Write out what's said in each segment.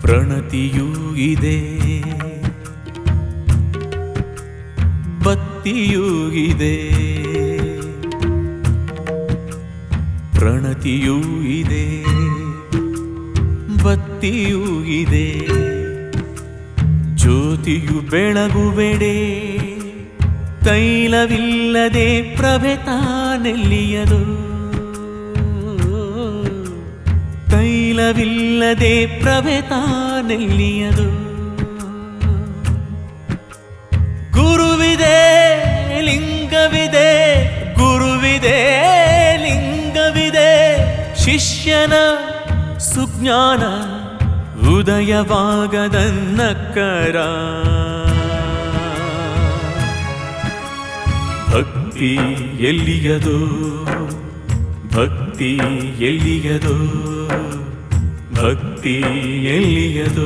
ಪ್ರಣತಿಯೂ ಇದೆ ಬತ್ತಿಯೂ ಇದೆ ಪ್ರಣತಿಯೂ ಇದೆ ಬತ್ತಿಯೂ ಇದೆ ಜ್ಯೋತಿಯು ಬೆಳಗುವೆಡೆ ತೈಲವಿಲ್ಲದೆ ಪ್ರಭೆ ತಾನೆಲ್ಲಿಯದು ತೈಲವಿಲ್ಲದೆ ಪ್ರಭೆ ತಾನೆಲ್ಲಿಯದು ಗುರುವಿದೆ ಲಿಂಗವಿದೆ ಗುರುವಿದೆ ಲಿಂಗವಿದೆ ಶಿಷ್ಯನ ಸುಜ್ಞಾನ ಉದಯವಾಗದನ್ನಕ್ಕರ ಭಕ್ತಿ ಎಲ್ಲಿಯದು ಭಕ್ತಿ ಎಲ್ಲಿಯದು ಭಕ್ತಿ ಎಲ್ಲಿಯದು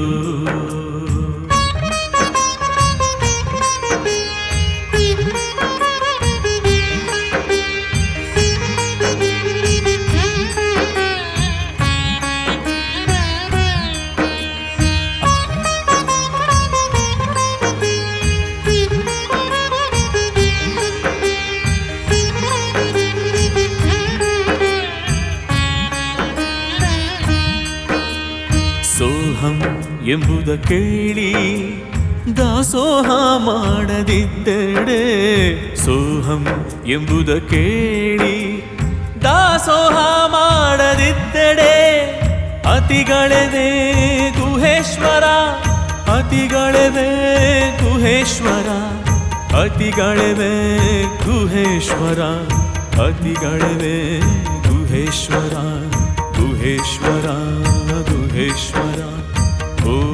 ಸೋಹಂ ಎಂಬುದ ಕೇಳಿ ದಾಸೋಹ ಮಾಡದಿದ್ದಡೆ ಸೋಹಂ ಎಂಬುದ ಕೇಳಿ ದಾಸೋಹ ಮಾಡದಿದ್ದಡೆ ಅತಿಗಳವೇ ಗುಹೇಶ್ವರ ಅತಿಗಳವೇ ಗುಹೇಶ್ವರ ಅತಿಗಳವೇ ಗುಹೇಶ್ವರ ಅತಿಗಳವೇ ಗುಹೇಶ್ವರ ಗುಹೇಶ್ವರ ಗುಹೇಶ್ವರ ಓ